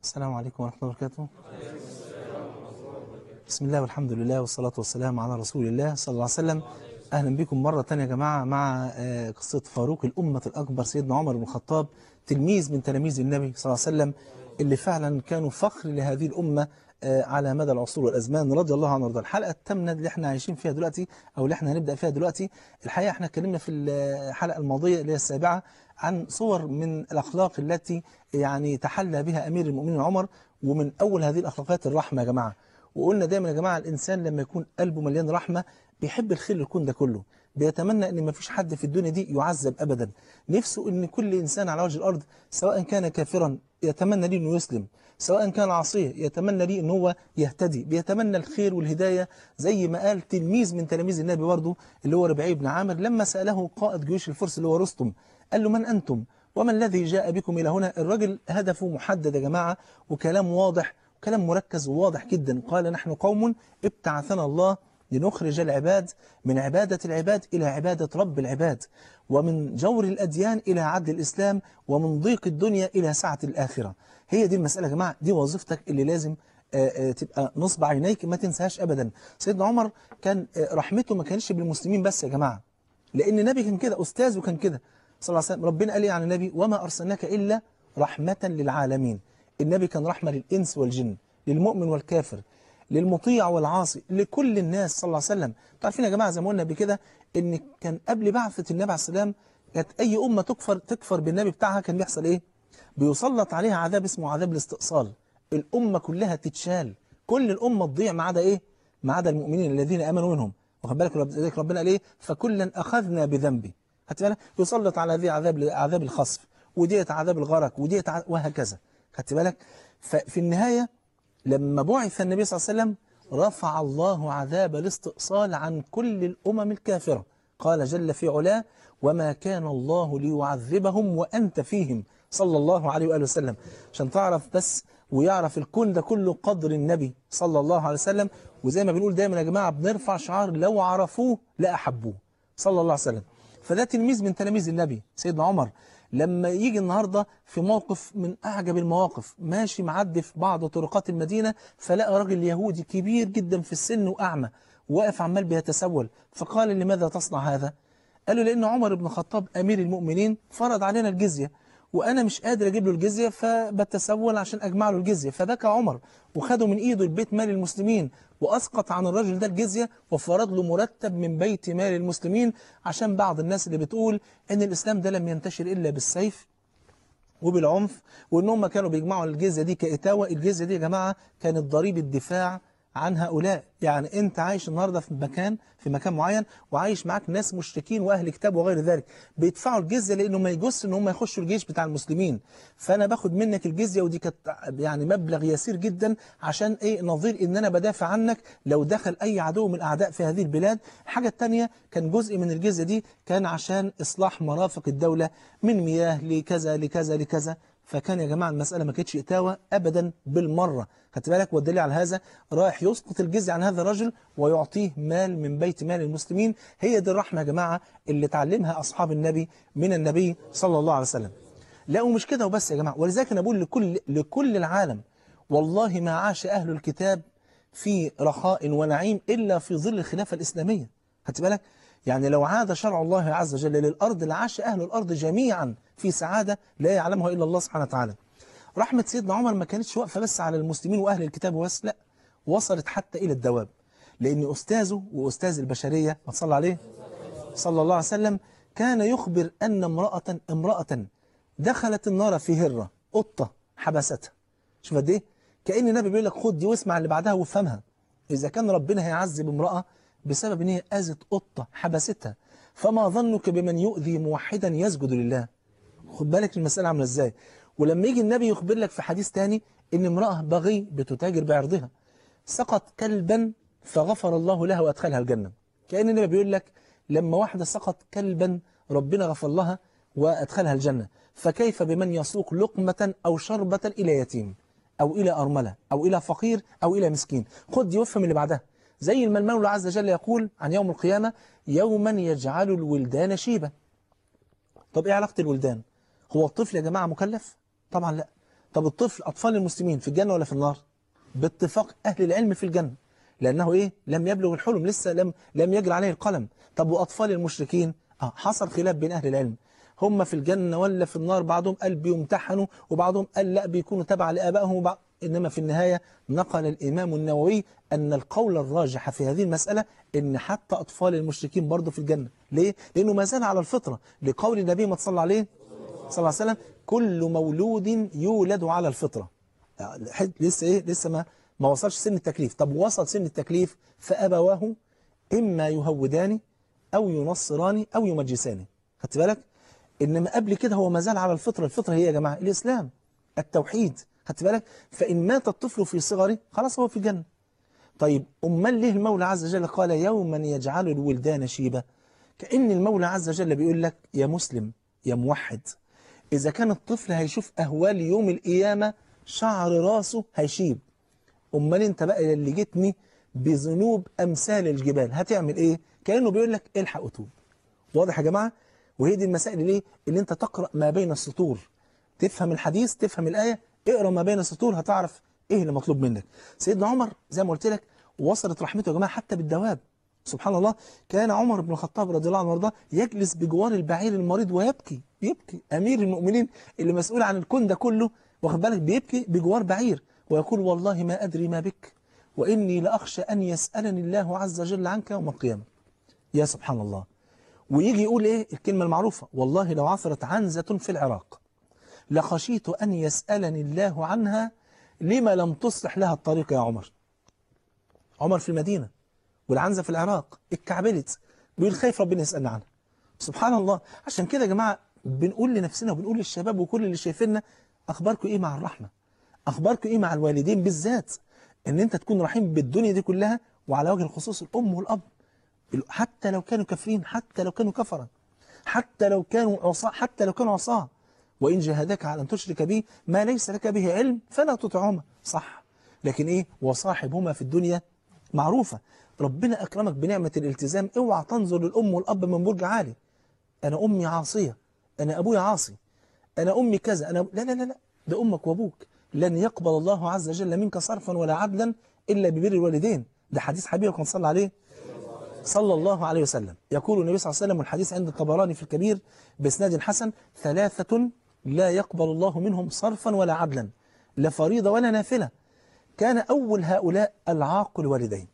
السلام عليكم ورحمة الله وبركاته بسم الله والحمد لله والصلاة والسلام على رسول الله صلى الله عليه وسلم أهلا بكم مرة تانية يا جماعة مع آه، قصة فاروق الأمة الأكبر سيدنا عمر بن الخطاب تلميذ من تلاميذ النبي صلى الله عليه وسلم اللي فعلا كانوا فخر لهذه الأمة آه، على مدى العصور والأزمان رضي الله عنه وارضاه الحلقة الثامنة اللي احنا عايشين فيها دلوقتي أو اللي احنا هنبدأ فيها دلوقتي الحقيقة احنا اتكلمنا في الحلقة الماضية اللي هي السابعة عن صور من الأخلاق التي يعني تحلى بها أمير المؤمنين عمر ومن أول هذه الأخلاقات الرحمة يا جماعة وقلنا دايما يا جماعة الإنسان لما يكون قلبه مليان رحمة بيحب الخير للكون ده كله بيتمنى ان ما فيش حد في الدنيا دي يعذب ابدا نفسه ان كل انسان على وجه الارض سواء كان كافرا يتمنى ليه انه يسلم سواء كان عصيه يتمنى ليه ان هو يهتدي بيتمنى الخير والهدايه زي ما قال تلميذ من تلاميذ النبي برضه اللي هو ربيعي بن عامر لما ساله قائد جيوش الفرس اللي هو رستم قال له من انتم وما الذي جاء بكم الى هنا الراجل هدفه محدد يا جماعه وكلام واضح وكلام مركز وواضح جدا قال نحن قوم ابتعثنا الله لنخرج العباد من عبادة العباد إلى عبادة رب العباد ومن جور الأديان إلى عدل الإسلام ومن ضيق الدنيا إلى سعة الآخرة هي دي المسألة يا جماعة دي وظيفتك اللي لازم آه، آه، تبقى نصب عينيك ما تنساهاش أبدا سيدنا عمر كان آه، رحمته ما كانش بالمسلمين بس يا جماعة لأن النبي كان كده أستاذه كان كده صلى الله عليه وسلم ربنا قال إيه عن النبي وما أرسلناك إلا رحمة للعالمين النبي كان رحمة للإنس والجن للمؤمن والكافر للمطيع والعاصي لكل الناس صلى الله عليه وسلم عارفين يا جماعة زي ما قلنا بكده ان كان قبل بعثة النبي عليه السلام كانت اي امة تكفر تكفر بالنبي بتاعها كان بيحصل ايه بيسلط عليها عذاب اسمه عذاب الاستئصال الامة كلها تتشال كل الامة تضيع ما عدا ايه ما عدا المؤمنين الذين امنوا منهم واخد بالك رب- لذلك ربنا قال ايه فكلا اخذنا بذنبه خدت بالك يسلط على ذي عذاب عذاب الخصف وديت عذاب الغرق وديت ع- وهكذا خدت بالك ففي النهايه لما بعث النبي صلى الله عليه وسلم رفع الله عذاب الاستئصال عن كل الأمم الكافرة قال جل في علاه وما كان الله ليعذبهم وأنت فيهم صلى الله عليه وآله وسلم عشان تعرف بس ويعرف الكون ده كله قدر النبي صلى الله عليه وسلم وزي ما بنقول دايما يا جماعة بنرفع شعار لو عرفوه لأحبوه صلى الله عليه وسلم فده تلميذ من تلاميذ النبي سيدنا عمر لما يجي النهاردة في موقف من أعجب المواقف ماشي معدي في بعض طرقات المدينة فلقى راجل يهودي كبير جدا في السن وأعمى واقف عمال بيتسول فقال لماذا تصنع هذا قالوا لأن عمر بن الخطاب أمير المؤمنين فرض علينا الجزية وأنا مش قادر أجيب له الجزية فبتسول عشان أجمع له الجزية فبكى عمر وخده من إيده البيت مال المسلمين وأسقط عن الرجل ده الجزية وفرض له مرتب من بيت مال المسلمين عشان بعض الناس اللي بتقول إن الإسلام ده لم ينتشر إلا بالسيف وبالعنف وان هم كانوا بيجمعوا الجزيه دي كإتاوة الجزيه دي يا جماعه كانت ضريبه دفاع عن هؤلاء يعني انت عايش النهارده في مكان في مكان معين وعايش معاك ناس مشركين واهل كتاب وغير ذلك بيدفعوا الجزيه لانه ما يجوز ان هم يخشوا الجيش بتاع المسلمين فانا باخد منك الجزيه ودي كانت يعني مبلغ يسير جدا عشان ايه نظير ان انا بدافع عنك لو دخل اي عدو من الاعداء في هذه البلاد الحاجه الثانيه كان جزء من الجزيه دي كان عشان اصلاح مرافق الدوله من مياه لكذا لكذا لكذا فكان يا جماعة المسألة ما كانتش إتاوة أبدا بالمرة خدت بالك والدليل على هذا رايح يسقط الجزية عن هذا الرجل ويعطيه مال من بيت مال المسلمين هي دي الرحمة يا جماعة اللي تعلمها أصحاب النبي من النبي صلى الله عليه وسلم لا ومش كده وبس يا جماعة ولذلك أنا بقول لكل, لكل العالم والله ما عاش أهل الكتاب في رخاء ونعيم إلا في ظل الخلافة الإسلامية خدت بالك يعني لو عاد شرع الله عز وجل للأرض لعاش أهل الأرض جميعا في سعادة لا يعلمها إلا الله سبحانه وتعالى رحمة سيدنا عمر ما كانتش واقفة بس على المسلمين وأهل الكتاب وبس لا وصلت حتى إلى الدواب لأن أستاذه وأستاذ البشرية ما تصلى عليه صلى الله عليه وسلم كان يخبر أن امرأة امرأة دخلت النار في هرة قطة حبستها شوف قد إيه كأن النبي بيقول لك خد دي واسمع اللي بعدها وافهمها إذا كان ربنا هيعذب امرأة بسبب ان هي اذت قطه حبستها فما ظنك بمن يؤذي موحدا يسجد لله خد بالك المساله عامله ازاي ولما يجي النبي يخبر لك في حديث تاني ان امراه بغي بتتاجر بعرضها سقط كلبا فغفر الله لها وادخلها الجنه كان النبي بيقول لك لما واحده سقط كلبا ربنا غفر لها وادخلها الجنه فكيف بمن يسوق لقمه او شربه الى يتيم او الى ارمله او الى فقير او الى مسكين خد دي وافهم اللي بعدها زي ما المولى عز وجل يقول عن يوم القيامة يوما يجعل الولدان شيبا طب ايه علاقة الولدان هو الطفل يا جماعة مكلف طبعا لا طب الطفل أطفال المسلمين في الجنة ولا في النار باتفاق أهل العلم في الجنة لأنه إيه لم يبلغ الحلم لسه لم لم يجري عليه القلم طب وأطفال المشركين آه حصل خلاف بين أهل العلم هم في الجنة ولا في النار بعضهم قال بيمتحنوا وبعضهم قال لا بيكونوا تبع لآبائهم وبعض إنما في النهاية نقل الإمام النووي أن القول الراجح في هذه المسألة إن حتى أطفال المشركين برضه في الجنة ليه؟ لأنه ما زال على الفطرة لقول النبي ما صلى عليه صلى الله عليه وسلم كل مولود يولد على الفطرة لسه إيه؟ لسه ما ما وصلش سن التكليف طب وصل سن التكليف فأبواه إما يهودان أو ينصران أو يمجسان خدت بالك؟ إنما قبل كده هو ما زال على الفطرة الفطرة هي يا جماعة الإسلام التوحيد خدت بالك فإن مات الطفل في صغره خلاص هو في الجنة طيب أمال ليه المولى عز وجل قال يوما يجعل الولدان شيبة كأن المولى عز وجل بيقول لك يا مسلم يا موحد إذا كان الطفل هيشوف أهوال يوم القيامة شعر راسه هيشيب أمال أنت بقى اللي جيتني بذنوب أمثال الجبال هتعمل إيه كأنه بيقول لك الحق وتوب واضح يا جماعة وهي دي المسائل ليه اللي أنت تقرأ ما بين السطور تفهم الحديث تفهم الآية اقرأ ما بين السطور هتعرف ايه اللي مطلوب منك سيدنا عمر زي ما قلت لك وصلت رحمته يا جماعه حتى بالدواب سبحان الله كان عمر بن الخطاب رضي الله عنه وارضاه يجلس بجوار البعير المريض ويبكي يبكي امير المؤمنين اللي مسؤول عن الكون ده كله واخد بالك بيبكي بجوار بعير ويقول والله ما ادري ما بك واني لاخشى ان يسالني الله عز وجل عنك يوم القيامه يا سبحان الله ويجي يقول ايه الكلمه المعروفه والله لو عثرت عنزه في العراق لخشيت ان يسالني الله عنها لما لم تصلح لها الطريق يا عمر عمر في المدينة والعنزة في العراق اتكعبلت بيقول خايف ربنا يسألنا عنها سبحان الله عشان كده يا جماعة بنقول لنفسنا وبنقول للشباب وكل اللي شايفيننا أخباركم إيه مع الرحمة أخباركم إيه مع الوالدين بالذات إن أنت تكون رحيم بالدنيا دي كلها وعلى وجه الخصوص الأم والأب حتى لو كانوا كافرين حتى لو كانوا كفرا حتى لو كانوا عصاة حتى لو كانوا عصاه وإن جاهدك على أن تشرك به ما ليس لك به علم فلا تطعهما صح لكن إيه وصاحبهما في الدنيا معروفة ربنا أكرمك بنعمة الالتزام اوعى تنظر للأم والأب من برج عالي أنا أمي عاصية أنا أبوي عاصي أنا أمي كذا أنا لا لا لا لا ده أمك وأبوك لن يقبل الله عز وجل منك صرفا ولا عدلا إلا ببر الوالدين ده حديث حبيبك صلى عليه صلى الله عليه وسلم يقول النبي صلى الله عليه وسلم والحديث عند الطبراني في الكبير بإسناد حسن ثلاثة لا يقبل الله منهم صرفا ولا عدلا لا فريضة ولا نافلة كان أول هؤلاء العاق الوالدين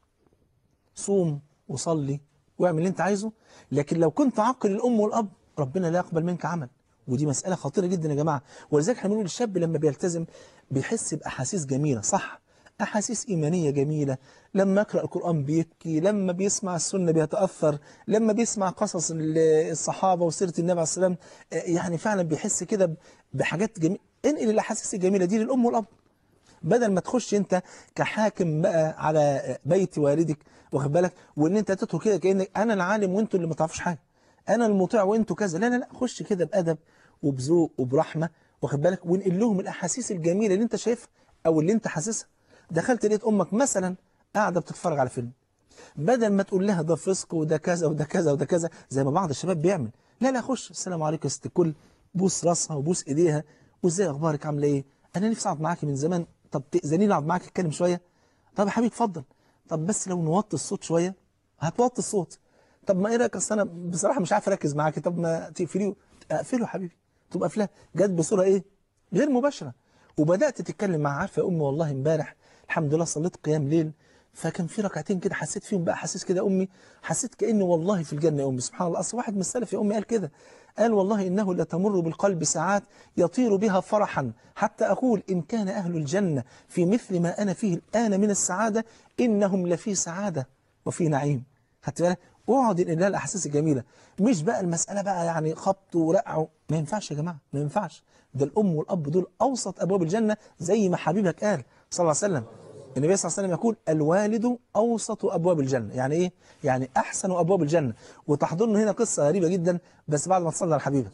صوم وصلي واعمل اللي انت عايزه لكن لو كنت عاقل الأم والأب ربنا لا يقبل منك عمل ودي مسألة خطيرة جدا يا جماعة ولذلك احنا بنقول الشاب لما بيلتزم بيحس بأحاسيس جميلة صح أحاسيس إيمانية جميلة لما يقرأ القرآن بيبكي لما بيسمع السنة بيتأثر لما بيسمع قصص الصحابة وسيرة النبي عليه السلام يعني فعلا بيحس كده بحاجات جميلة انقل الأحاسيس الجميلة دي للأم والأب بدل ما تخش انت كحاكم بقى على بيت والدك واخد بالك وان انت تدخل كده كانك انا العالم وانتوا اللي ما تعرفوش حاجه انا المطيع وانتوا كذا لا لا لا خش كده بادب وبذوق وبرحمه واخد بالك وانقل لهم الاحاسيس الجميله اللي انت شايفها او اللي انت حاسسها دخلت لقيت امك مثلا قاعده بتتفرج على فيلم بدل ما تقول لها ده فسق وده كذا وده كذا وده كذا زي ما بعض الشباب بيعمل لا لا خش السلام عليكم يا ست الكل بوس راسها وبوس ايديها وازاي اخبارك عامله ايه انا نفسي اقعد معاكي من زمان طب تاذنيني اقعد معاك اتكلم شويه طب يا حبيبي اتفضل طب بس لو نوطي الصوت شويه هتوطي الصوت طب ما ايه رايك اصل انا بصراحه مش عارف اركز معاكي طب ما تقفليه اقفله يا حبيبي تبقى قافلاه جت بصوره ايه غير مباشره وبدات تتكلم مع عارفه يا امي والله امبارح الحمد لله صليت قيام ليل فكان في ركعتين كده حسيت فيهم بقى حسيت كده امي حسيت كاني والله في الجنه يا امي سبحان الله اصل واحد من السلف يا امي قال كده قال والله انه لتمر بالقلب ساعات يطير بها فرحا حتى اقول ان كان اهل الجنه في مثل ما انا فيه الان من السعاده انهم لفي سعاده وفي نعيم خدت بالك اقعد انقل لها الاحاسيس الجميله مش بقى المساله بقى يعني خبط ورقع ما ينفعش يا جماعه ما ينفعش ده الام والاب دول اوسط ابواب الجنه زي ما حبيبك قال صلى الله عليه وسلم النبي صلى الله عليه وسلم يقول الوالد أوسط أبواب الجنة يعني إيه؟ يعني أحسن أبواب الجنة وتحضرنا هنا قصة غريبة جدا بس بعد ما تصلى على حبيبك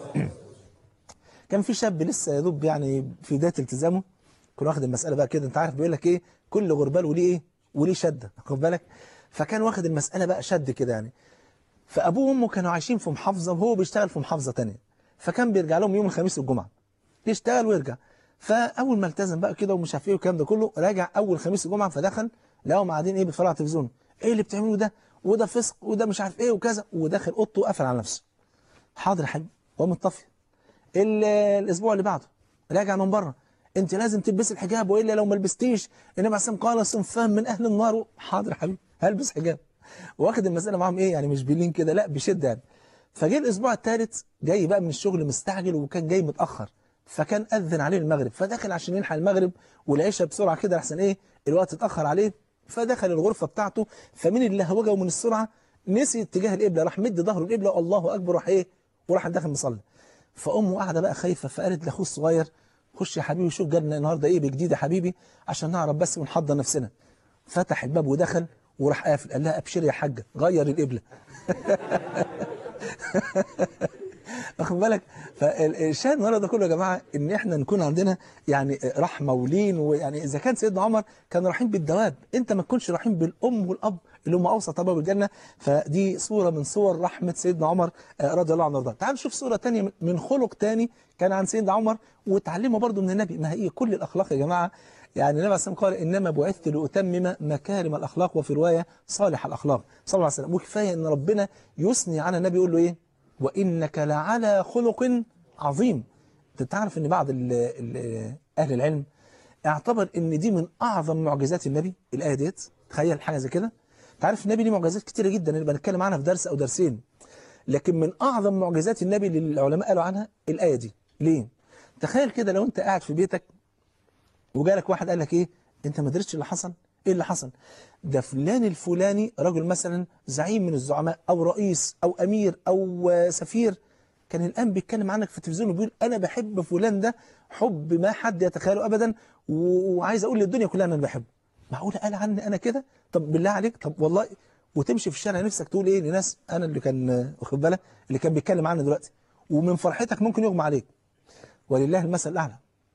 كان في شاب لسه يا دوب يعني في بداية التزامه كان واخد المسألة بقى كده أنت عارف بيقول لك إيه كل غربال وليه إيه وليه شدة خد بالك فكان واخد المسألة بقى شد كده يعني فأبوه وأمه كانوا عايشين في محافظة وهو بيشتغل في محافظة تانية فكان بيرجع لهم يوم الخميس والجمعة يشتغل ويرجع فاول ما التزم بقى كده ومش عارف ايه والكلام ده كله راجع اول خميس الجمعه فدخل لقاهم قاعدين ايه بيتفرجوا على التلفزيون ايه اللي بتعملوه ده وده فسق وده مش عارف ايه وكذا ودخل اوضته وقفل على نفسه حاضر يا حبيبي هو متطفي ال- الاسبوع اللي بعده راجع من بره انت لازم تلبسي الحجاب والا لو ما لبستيش النبي عليه الصلاه والسلام قال صنفان من اهل النار حاضر يا حبيبي هلبس حجاب واخد المساله معاهم ايه يعني مش بلين كده لا بشده يعني فجه الاسبوع الثالث جاي بقى من الشغل مستعجل وكان جاي متاخر فكان اذن عليه المغرب فدخل عشان يلحق المغرب والعشاء بسرعه كده احسن ايه الوقت اتاخر عليه فدخل الغرفه بتاعته فمن اللهوجه ومن السرعه نسي اتجاه القبله راح مد ظهره القبله الله اكبر راح ايه وراح داخل مصلي فامه قاعده بقى خايفه فقالت لاخوه الصغير خش يا حبيبي شوف جالنا النهارده ايه بجديد يا حبيبي عشان نعرف بس ونحضر نفسنا فتح الباب ودخل وراح قافل قال لها ابشري يا حاجه غير القبله واخد بالك فالشاهد النهارده ده كله يا جماعه ان احنا نكون عندنا يعني رحمه ولين ويعني اذا كان سيدنا عمر كان رحيم بالدواب انت ما تكونش رحيم بالام والاب اللي هم اوسط ابواب الجنه فدي صوره من صور رحمه سيدنا عمر آه، رضي الله عنه وارضاه تعال نشوف صوره ثانيه من خلق ثاني كان عن سيدنا عمر وتعلمه برضه من النبي ما هي كل الاخلاق يا جماعه يعني النبي عليه الصلاه والسلام قال انما بعثت لاتمم مكارم الاخلاق وفي روايه صالح الاخلاق صلى الله عليه وسلم وكفايه ان ربنا يثني على النبي يقول له ايه وإنك لعلى خلق عظيم انت تعرف ان بعض ال ال أهل العلم اعتبر ان دي من أعظم معجزات النبي الآية ديت تخيل حاجة زي كده تعرف النبي ليه معجزات كتيرة جدا نبقى نتكلم عنها في درس أو درسين لكن من أعظم معجزات النبي اللي العلماء قالوا عنها الآية دي ليه؟ تخيل كده لو أنت قاعد في بيتك وجالك واحد قال لك ايه انت ما درتش اللي حصل ايه اللي حصل ده فلان الفلاني رجل مثلا زعيم من الزعماء او رئيس او امير او آه، سفير كان الان بيتكلم عنك في التلفزيون وبيقول انا بحب فلان ده حب ما حد يتخيله ابدا و- وعايز اقول للدنيا كلها ان انا بحبه معقوله قال عني انا كده طب بالله عليك طب والله وتمشي في الشارع نفسك تقول ايه لناس انا اللي كان آه، واخد بالك اللي كان بيتكلم عني دلوقتي ومن فرحتك ممكن يغمى عليك ولله المثل الاعلى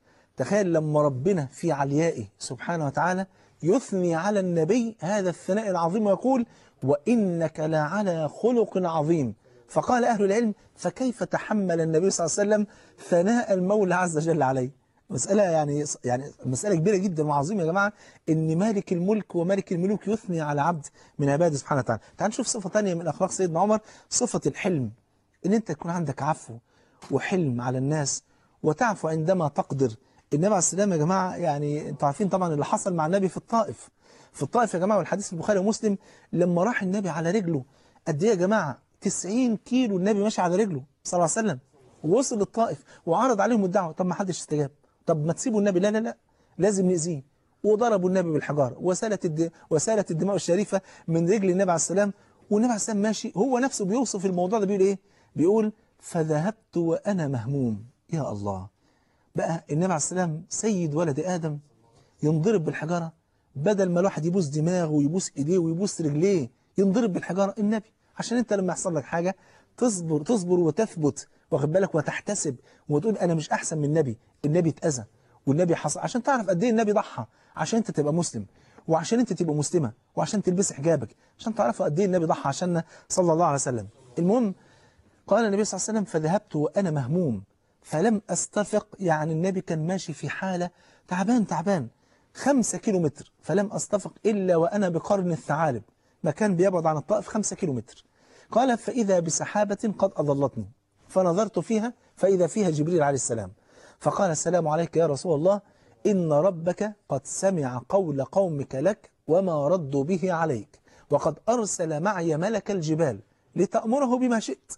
تخيل لما ربنا في عليائه سبحانه وتعالى يثني على النبي هذا الثناء العظيم ويقول وإنك لعلى خلق عظيم فقال أهل العلم فكيف تحمل النبي صلى الله عليه وسلم ثناء المولى عز وجل عليه مسألة يعني يعني مسألة كبيرة جدا وعظيمة يا جماعة إن مالك الملك ومالك الملوك يثني على عبد من عباده سبحانه وتعالى تعال نشوف صفة ثانية من أخلاق سيدنا عمر صفة الحلم إن أنت يكون عندك عفو وحلم على الناس وتعفو عندما تقدر النبي عليه السلام يا جماعة يعني انتوا عارفين طبعا اللي حصل مع النبي في الطائف في الطائف يا جماعة والحديث في البخاري ومسلم لما راح النبي على رجله قد ايه يا جماعة 90 كيلو النبي ماشي على رجله صلى الله عليه وسلم ووصل للطائف وعرض عليهم الدعوة طب ما حدش استجاب طب ما تسيبوا النبي لا لا لا لازم نأذيه وضربوا النبي بالحجارة وسالت الد... وسالت الدماء الشريفة من رجل النبي عليه السلام والنبي عليه السلام ماشي هو نفسه بيوصف الموضوع ده بيقول ايه بيقول فذهبت وأنا مهموم يا الله بقى النبي عليه السلام سيد ولد آدم ينضرب بالحجارة بدل ما الواحد يبوس دماغه ويبوس ايديه ويبوس رجليه ينضرب بالحجارة النبي عشان انت لما يحصل لك حاجة تصبر تصبر وتثبت واخد بالك وتحتسب وتقول انا مش احسن من النبي النبي اتأذى والنبي حصل عشان تعرف قد ايه النبي ضحى عشان انت تبقى مسلم وعشان انت تبقى مسلمة وعشان تلبس حجابك عشان تعرفوا قد ايه النبي ضحى عشاننا صلى الله عليه وسلم المهم قال النبي صلى الله عليه وسلم فذهبت وأنا مهموم فلم أستفق يعني النبي كان ماشي في حالة تعبان تعبان خمسة كيلو متر فلم أستفق إلا وأنا بقرن الثعالب مكان بيبعد عن الطائف خمسة كيلو متر قال فإذا بسحابة قد أضلتني فنظرت فيها فإذا فيها جبريل عليه السلام فقال السلام عليك يا رسول الله إن ربك قد سمع قول قومك لك وما ردوا به عليك وقد أرسل معي ملك الجبال لتأمره بما شئت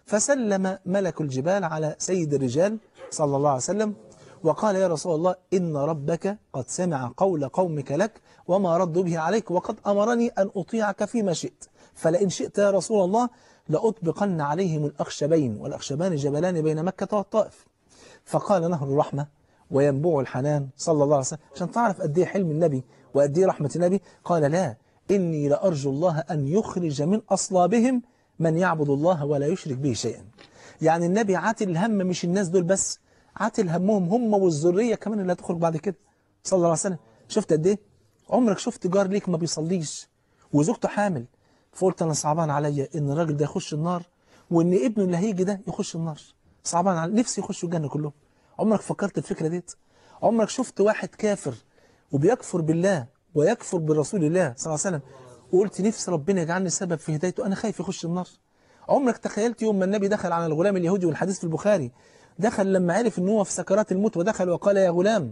فسلم ملك الجبال على سيد الرجال صلى الله عليه وسلم وقال يا رسول الله إن ربك قد سمع قول قومك لك وما ردوا به عليك وقد أمرني أن أطيعك فيما شئت فلئن شئت يا رسول الله لأطبقن عليهم الأخشبين والأخشبان جبلان بين مكة والطائف فقال نهر الرحمة وينبوع الحنان صلى الله عليه وسلم عشان تعرف قد ايه حلم النبي وقد ايه رحمة النبي قال لا إني لأرجو الله أن يخرج من أصلابهم من يعبد الله ولا يشرك به شيئا يعني النبي عاتل الهم مش الناس دول بس عاتل همهم هم والذرية كمان اللي هتخرج بعد كده صلى الله عليه وسلم شفت قد ايه عمرك شفت جار ليك ما بيصليش وزوجته حامل فقلت انا صعبان عليا ان الراجل ده يخش النار وان ابنه اللي هيجي ده يخش النار صعبان على نفسي يخشوا الجنه كلهم عمرك فكرت الفكره ديت عمرك شفت واحد كافر وبيكفر بالله ويكفر برسول الله صلى الله عليه وسلم وقلت نفسي ربنا يجعلني سبب في هدايته أنا خايف يخش النار عمرك تخيلت يوم ما النبي دخل على الغلام اليهودي والحديث في البخاري دخل لما عرف ان هو في سكرات الموت ودخل وقال يا غلام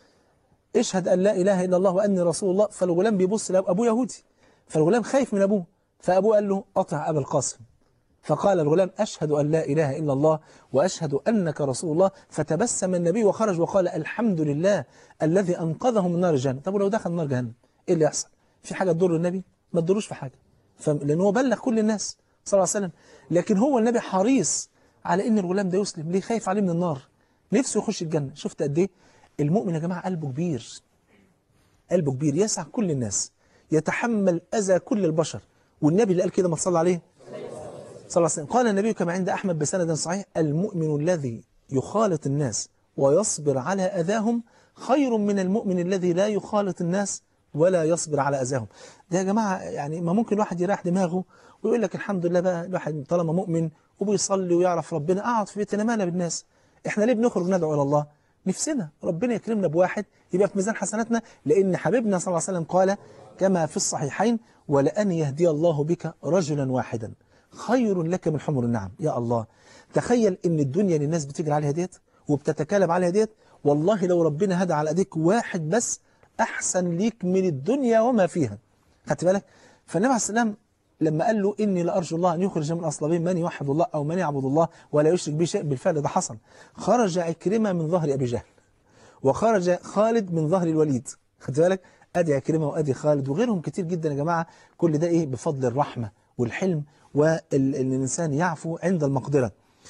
اشهد أن لا إله إلا الله وأني رسول الله فالغلام بيبص لأبوه يهودي فالغلام خايف من أبوه فأبوه قال له أطع أبا القاسم فقال الغلام أشهد أن لا إله إلا الله وأشهد أنك رسول الله فتبسم النبي وخرج وقال الحمد لله الذي أنقذه من نار جهنم طب ولو دخل نار جهنم إيه اللي يحصل في حاجة تضر النبي ما تضروش في حاجة لأنه هو بلغ كل الناس صلى الله عليه وسلم لكن هو النبي حريص على إن الغلام ده يسلم ليه خايف عليه من النار نفسه يخش الجنة شفت قد إيه المؤمن يا جماعة قلبه كبير قلبه كبير يسع كل الناس يتحمل أذى كل البشر والنبي اللي قال كده ما تصلى عليه صلى الله عليه وسلم قال النبي كما عند أحمد بسند صحيح المؤمن الذي يخالط الناس ويصبر على أذاهم خير من المؤمن الذي لا يخالط الناس ولا يصبر على أذاهم ده يا جماعة يعني ما ممكن الواحد يريح دماغه ويقول لك الحمد لله بقى الواحد طالما مؤمن وبيصلي ويعرف ربنا قعد في بيتنا مالنا بالناس احنا ليه بنخرج ندعو إلى الله نفسنا ربنا يكرمنا بواحد يبقى في ميزان حسناتنا لأن حبيبنا صلى الله عليه وسلم قال كما في الصحيحين ولأن يهدي الله بك رجلا واحدا خير لك من حمر النعم يا الله تخيل ان الدنيا اللي الناس بتجري عليها ديت وبتتكالب عليها ديت والله لو ربنا هدى على ايديك واحد بس احسن ليك من الدنيا وما فيها خدت بالك فالنبي عليه السلام لما قال له إني لأرجو الله أن يخرج من أصلابين من يوحد الله أو من يعبد الله ولا يشرك به شيء بالفعل ده حصل خرج عكرمة من ظهر أبي جهل وخرج خالد من ظهر الوليد خدت بالك أدي عكرمة وأدي خالد وغيرهم كتير جدا يا جماعة كل ده إيه بفضل الرحمة والحلم وأن الإنسان يعفو عند المقدرة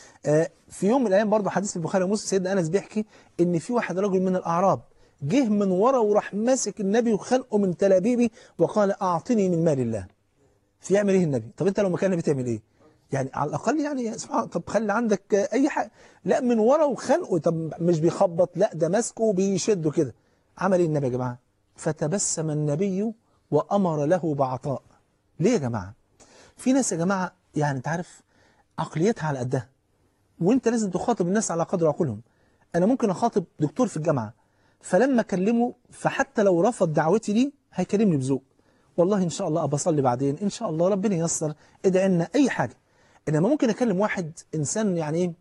في يوم من الأيام برضه حديث في البخاري ومسلم سيدنا أنس بيحكي إن في واحد رجل من الأعراب جه من ورا وراح ماسك النبي وخلقه من تلابيبي وقال أعطني من مال الله في يعمل إيه النبي طب أنت لو مكان النبي تعمل إيه يعني على الأقل يعني سبحان طب خلي عندك أي حاجة لا من ورا وخلقه طب مش بيخبط لا ده ماسكه وبيشده كده عمل إيه النبي يا جماعة فتبسم النبي وأمر له بعطاء ليه يا جماعة في ناس يا جماعة يعني انت عارف عقليتها على قدها وانت لازم تخاطب الناس على قدر عقولهم انا ممكن اخاطب دكتور في الجامعة فلما اكلمه فحتى لو رفض دعوتي لي هيكلمني بذوق والله ان شاء الله ابى اصلي بعدين ان شاء الله ربنا ييسر ادعي لنا اي حاجة انما ممكن اكلم واحد انسان يعني ايه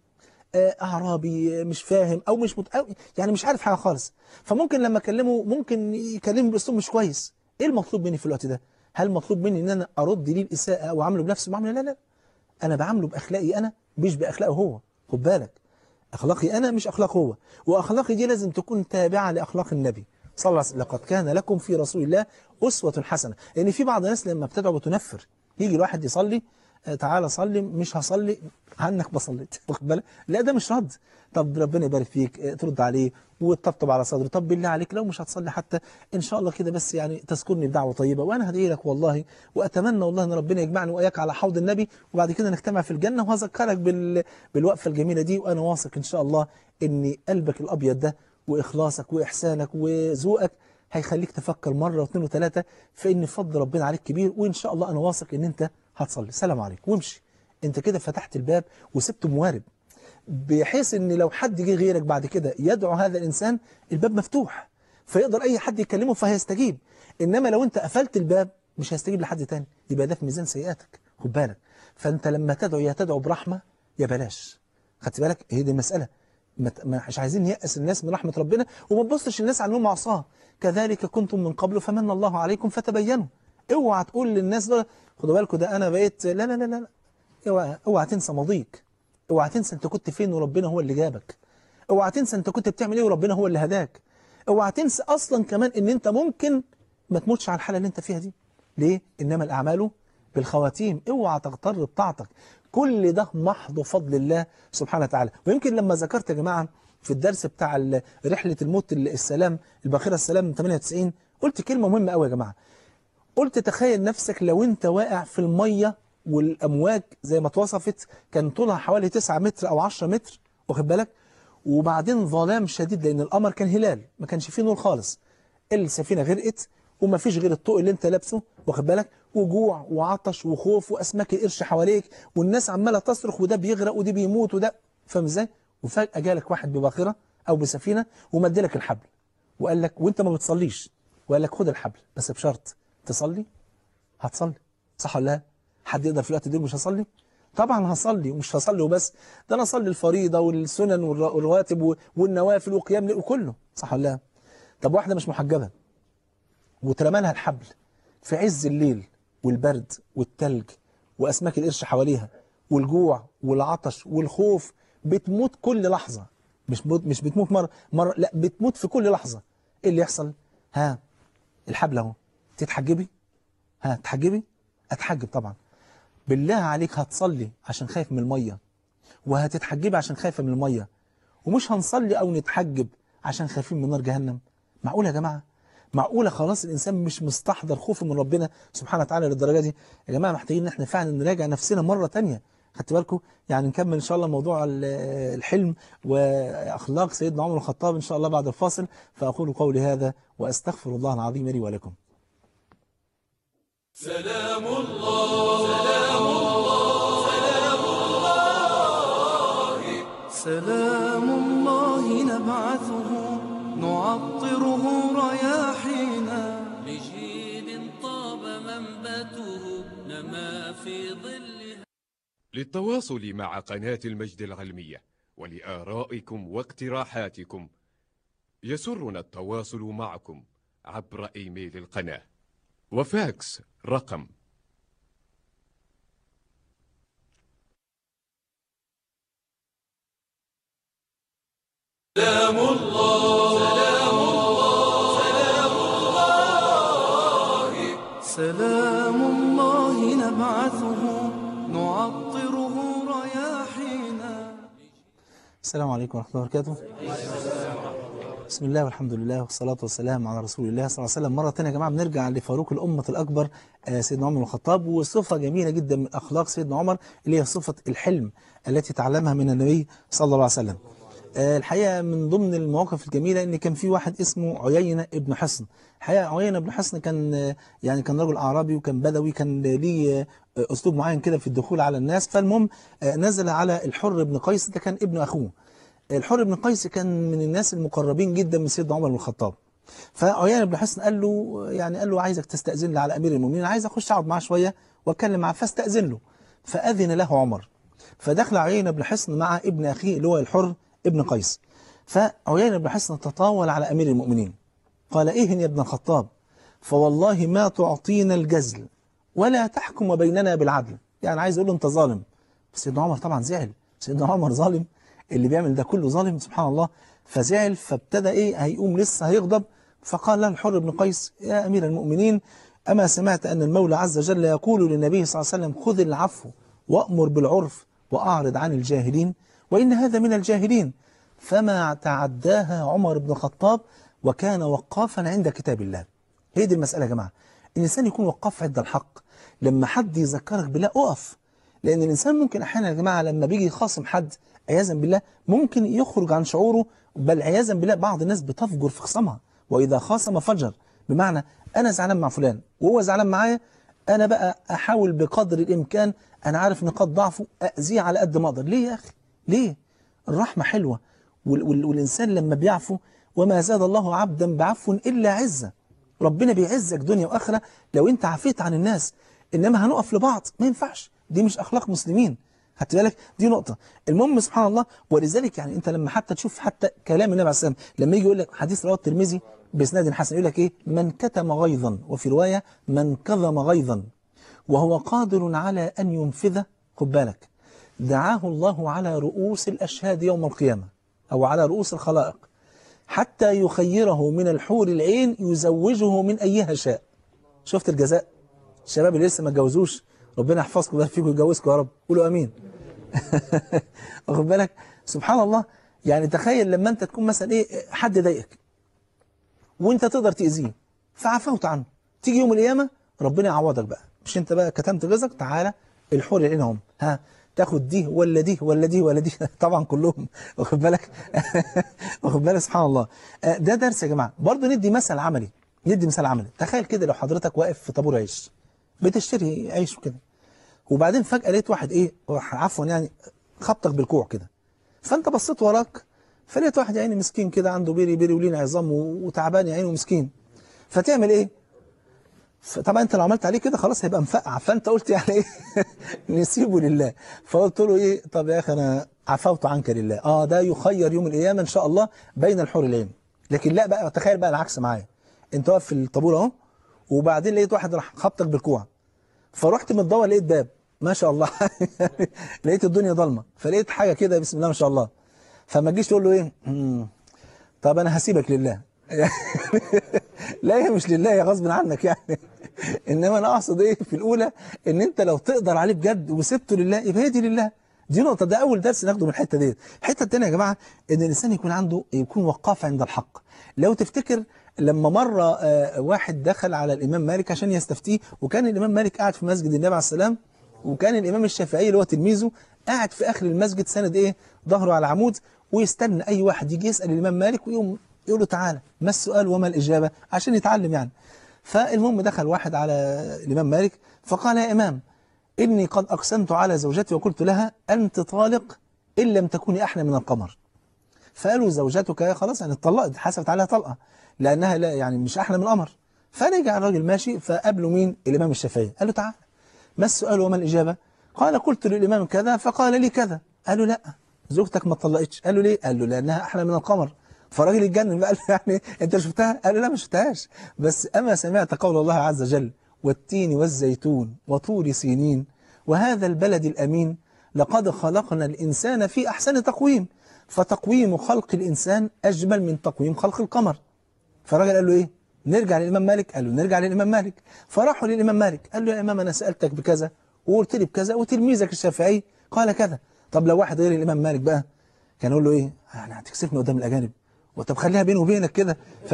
اعرابي مش فاهم او مش مت... أو يعني مش عارف حاجة خالص فممكن لما اكلمه ممكن يكلمني باسلوب مش كويس ايه المطلوب مني في الوقت ده هل مطلوب مني ان انا ارد ليه الاساءه او اعامله بنفس المعامله لا لا انا بعامله باخلاقي انا مش باخلاقه هو خد بالك اخلاقي انا مش اخلاقه هو واخلاقي دي لازم تكون تابعه لاخلاق النبي صلى الله عليه وسلم لقد كان لكم في رسول الله اسوه حسنه لان يعني في بعض الناس لما بتدعو بتنفر يجي الواحد يصلي تعالى صلي مش هصلي عنك بصليت واخد بالك لا ده مش رد طب ربنا يبارك فيك ترد عليه وتطبطب على صدره طب بالله عليك لو مش هتصلي حتى ان شاء الله كده بس يعني تذكرني بدعوه طيبه وانا هدعي لك والله واتمنى والله ان ربنا يجمعني واياك على حوض النبي وبعد كده نجتمع في الجنه وهذكرك بال... بالوقفه الجميله دي وانا واثق ان شاء الله ان قلبك الابيض ده واخلاصك واحسانك وذوقك هيخليك تفكر مره واثنين وثلاثه فان فضل ربنا عليك كبير وان شاء الله انا واثق ان انت هتصلي سلام عليكم وامشي انت كده فتحت الباب وسبته موارب بحيث ان لو حد جه غيرك بعد كده يدعو هذا الانسان الباب مفتوح فيقدر اي حد يكلمه فهيستجيب انما لو انت قفلت الباب مش هيستجيب لحد تاني يبقى ده في ميزان سيئاتك خد بالك فانت لما تدعو يا تدعو برحمه يا بلاش خدت بالك هي دي المساله مش عايزين نيأس الناس من رحمه ربنا وما تبصش الناس على انهم عصاه كذلك كنتم من قبل فمن الله عليكم فتبينوا اوعى تقول للناس دول خدوا بالكم ده انا بقيت لا لا لا لا اوعى اوعى تنسى ماضيك اوعى تنسى انت كنت فين وربنا هو اللي جابك اوعى تنسى انت كنت بتعمل ايه وربنا هو اللي هداك اوعى تنسى اصلا كمان ان انت ممكن ما تموتش على الحاله اللي انت فيها دي ليه انما الاعمال بالخواتيم اوعى تغتر بطاعتك كل ده محض فضل الله سبحانه وتعالى ويمكن لما ذكرت يا جماعه في الدرس بتاع رحله الموت السلام الباخره السلام من 98 قلت كلمه مهمه قوي يا جماعه قلت تخيل نفسك لو انت واقع في الميه والأمواج زي ما اتوصفت كان طولها حوالي 9 متر أو 10 متر واخد بالك وبعدين ظلام شديد لأن القمر كان هلال ما كانش فيه نور خالص السفينة غرقت وما فيش غير الطوق اللي انت لابسه واخد بالك وجوع وعطش وخوف وأسماك القرش حواليك والناس عمالة تصرخ وده بيغرق وده بيموت وده فاهم ازاي وفجأة جالك واحد بباخرة أو بسفينة ومدلك الحبل وقال لك وانت ما بتصليش وقال لك خد الحبل بس بشرط تصلي هتصلي صح ولا لا حد يقدر في الوقت ده مش هصلي طبعا هصلي ومش هصلي وبس ده انا اصلي الفريضه والسنن والر- والرواتب و- والنوافل وقيام الليل وكله صح ولا لا طب واحده مش محجبه واترمى لها الحبل في عز الليل والبرد والتلج واسماك القرش حواليها والجوع والعطش والخوف بتموت كل لحظه مش بت- مش بتموت مره مره لا بتموت في كل لحظه ايه اللي يحصل ها الحبل اهو تتحجبي ها تحجبي اتحجب طبعا بالله عليك هتصلي عشان خايف من الميه وهتتحجبي عشان خايفه من الميه ومش هنصلي او نتحجب عشان خايفين من نار جهنم معقوله يا جماعه معقوله خلاص الانسان مش مستحضر خوفه من ربنا سبحانه وتعالى للدرجه دي يا جماعه محتاجين ان احنا فعلا نراجع نفسنا مره تانية خدت بالكم يعني نكمل ان شاء الله موضوع ال- الحلم واخلاق سيدنا عمر الخطاب ان شاء الله بعد الفاصل فاقول قولي هذا واستغفر الله العظيم لي ولكم سلام الله نبعثه نعطره رياحينا لجيل طاب منبته نما في ظلها للتواصل مع قناة المجد العلمية ولآرائكم واقتراحاتكم يسرنا التواصل معكم عبر إيميل القناة وفاكس رقم سلام الله نبعثه نعطره رياحينا السلام عليكم ورحمة الله وبركاته بسم الله والحمد لله والصلاة والسلام على رسول الله صلى الله عليه وسلم مرة تانية يا جماعة بنرجع لفاروق الأمة الأكبر آه، سيدنا عمر بن الخطاب وصفة جميلة جدا من أخلاق سيدنا عمر اللي هي صفة الحلم التي تعلمها من النبي صلى الله عليه وسلم آه، الحقيقة من ضمن المواقف الجميلة ان كان في واحد اسمه عيينة ابن حصن الحقيقة عيينة ابن حصن كان آه، يعني كان رجل أعرابي وكان بدوي كان ليه آه، أسلوب معين كده في الدخول على الناس فالمهم آه، نزل على الحر بن قيس ده كان ابن أخوه الحر بن قيس كان من الناس المقربين جدا من سيدنا عمر بن الخطاب فعيان بن حسن قال له يعني قال له عايزك تستأذن لي على أمير المؤمنين عايز أخش أقعد معاه شوية وأتكلم معاه فاستأذن له فأذن له عمر فدخل عيان بن حسن مع ابن أخيه اللي هو الحر ابن قيس فعيان بن حسن تطاول على أمير المؤمنين قال إيه يا ابن الخطاب فوالله ما تعطينا الجزل ولا تحكم بيننا بالعدل يعني عايز يقول له أنت ظالم سيدنا عمر طبعا زعل سيدنا عمر ظالم اللي بيعمل ده كله ظالم سبحان الله فزعل فابتدى ايه هيقوم لسه هيغضب فقال له الحر بن قيس يا امير المؤمنين اما سمعت ان المولى عز وجل يقول للنبي صلى الله عليه وسلم خذ العفو وامر بالعرف واعرض عن الجاهلين وان هذا من الجاهلين فما تعداها عمر بن الخطاب وكان وقافا عند كتاب الله هي دي المسألة يا جماعة الإنسان يكون وقاف عند الحق لما حد يذكرك بالله أقف لأن الإنسان ممكن أحيانا يا جماعة لما بيجي يخاصم حد عياذا بالله ممكن يخرج عن شعوره بل عياذا بالله بعض الناس بتفجر في خصامها وإذا خاصم فجر بمعنى أنا زعلان مع فلان وهو زعلان معايا أنا بقى أحاول بقدر الإمكان أنا عارف نقاط ضعفه أذيه على قد ما أقدر ليه يا أخي ليه الرحمة حلوة وال وال والإنسان لما بيعفو وما زاد الله عبدا بعفو إلا عزة ربنا بيعزك دنيا وآخرة لو أنت عفيت عن الناس إنما هنقف لبعض ما ينفعش دي مش أخلاق مسلمين خدت بالك دي نقطة المهم سبحان الله ولذلك يعني أنت لما حتى تشوف حتى كلام النبي عليه الصلاة والسلام لما يجي يقول لك حديث رواه الترمذي بإسناد حسن يقول لك إيه من كتم غيظا وفي رواية من كظم غيظا وهو قادر على أن ينفذه خد بالك دعاه الله على رؤوس الأشهاد يوم القيامة أو على رؤوس الخلائق حتى يخيره من الحور العين يزوجه من أيها شاء شفت الجزاء الشباب اللي لسه ما اتجوزوش ربنا يحفظكم ويبارك فيكم ويجوزكم يا رب قولوا امين واخد بالك سبحان الله يعني تخيل لما انت تكون مثلا ايه حد ضايقك وانت تقدر تاذيه فعفوت عنه تيجي يوم القيامه ربنا يعوضك بقى مش انت بقى كتمت غيظك تعالى الحور العين هم ها تاخد دي ولا دي ولا دي ولا دي طبعا كلهم واخد بالك واخد بالك سبحان الله آه، ده درس يا جماعه برضه ندي مثل عملي ندي مثال عملي تخيل كده لو حضرتك واقف في طابور عيش بتشتري عيش وكده وبعدين فجأة لقيت واحد ايه عفوا يعني خبطك بالكوع كده فانت بصيت وراك فلقيت واحد يا عيني مسكين كده عنده بيري بيري ولين عظام و- وتعبان يا عيني ومسكين فتعمل ايه طبعا انت لو عملت عليه كده خلاص هيبقى مفقع فانت قلت يعني ايه نسيبه لله فقلت له ايه طب يا اخي انا عفوت عنك لله اه ده يخير يوم القيامه ان شاء الله بين الحور العين لكن لا بقى تخيل بقى العكس معايا انت واقف في الطابور اهو وبعدين لقيت واحد راح خبطك بالكوع فرحت متدور لقيت باب ما شاء الله لقيت الدنيا ضلمه فلقيت حاجه كده بسم الله ما شاء الله فما تجيش تقول له ايه مم. طب انا هسيبك لله لا هي مش لله هي غصب عنك يعني انما انا اقصد ايه في الاولى ان انت لو تقدر عليه بجد وسبته لله يبقى هي دي لله دي نقطة ده أول درس ناخده من الحتة ديت، الحتة التانية يا جماعة إن الإنسان يكون عنده يكون وقاف عند الحق، لو تفتكر لما مرة آه، واحد دخل على الإمام مالك عشان يستفتيه وكان الإمام مالك قاعد في مسجد النبي عليه السلام وكان الإمام الشافعي اللي هو تلميذه قاعد في آخر المسجد سند إيه ظهره على عمود ويستنى أي واحد يجي يسأل الإمام مالك ويقوم يقول له تعالى ما السؤال وما الإجابة عشان يتعلم يعني فالمهم دخل واحد على الإمام مالك فقال يا إمام إني قد أقسمت على زوجتي وقلت لها أنت طالق إن لم تكوني أحلى من القمر فقالوا زوجتك خلاص يعني اتطلقت حسبت عليها طلقة لأنها لا يعني مش أحلى من القمر فرجع الراجل ماشي فقابله مين الإمام الشافعي قال له تعال ما السؤال وما الإجابة قال قلت للإمام كذا فقال لي كذا قال له لا زوجتك ما اتطلقتش قال له ليه قال له لأنها أحلى من القمر فالراجل اتجنن بقى قال له يعني أنت شفتها قال له لا ما شفتهاش بس أما سمعت قول الله عز وجل والتين والزيتون وطور سينين وهذا البلد الأمين لقد خلقنا الإنسان في أحسن تقويم فتقويم خلق الإنسان أجمل من تقويم خلق القمر فالراجل قال له إيه نرجع للإمام مالك قال له نرجع للإمام مالك فراحوا للإمام مالك قال له يا إمام أنا سألتك بكذا وقلت لي بكذا وتلميذك الشافعي قال كذا طب لو واحد غير الإمام مالك بقى كان يقول له إيه يعني هتكسفني قدام الأجانب وطب خليها بيني وبينك كده ف...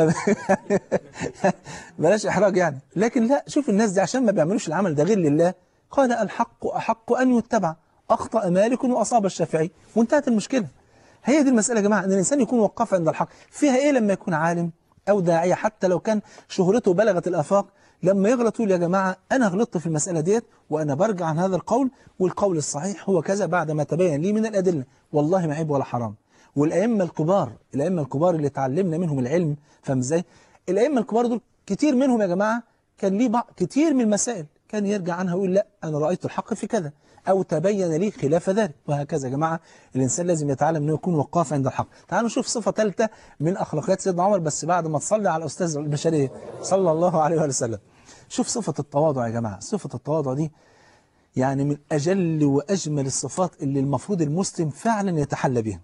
بلاش إحراج يعني لكن لا شوف الناس دي عشان ما بيعملوش العمل ده غير لله قال الحق أحق أن يتبع أخطأ مالك وأصاب الشافعي وانتهت المشكلة هي دي المسألة يا جماعة أن الإنسان يكون وقف عند الحق فيها إيه لما يكون عالم أو داعية حتى لو كان شهرته بلغت الآفاق لما يغلط يقول يا جماعة أنا غلطت في المسألة ديت وأنا برجع عن هذا القول والقول الصحيح هو كذا بعد ما تبين لي من الأدلة والله ما عيب ولا حرام والأئمة الكبار الأئمة الكبار اللي تعلمنا منهم العلم فاهم ازاي الأئمة الكبار دول كتير منهم يا جماعة كان ليه بعض كتير من المسائل كان يرجع عنها ويقول لا أنا رأيت الحق في كذا أو تبين لي خلاف ذلك وهكذا يا جماعة الإنسان لازم يتعلم أنه يكون وقاف عند الحق تعالوا نشوف صفة ثالثة من أخلاقيات سيدنا عمر بس بعد ما تصلي على الأستاذ البشرية صلى الله عليه وسلم شوف صفة التواضع يا جماعة صفة التواضع دي يعني من أجل وأجمل الصفات اللي المفروض المسلم فعلا يتحلى بها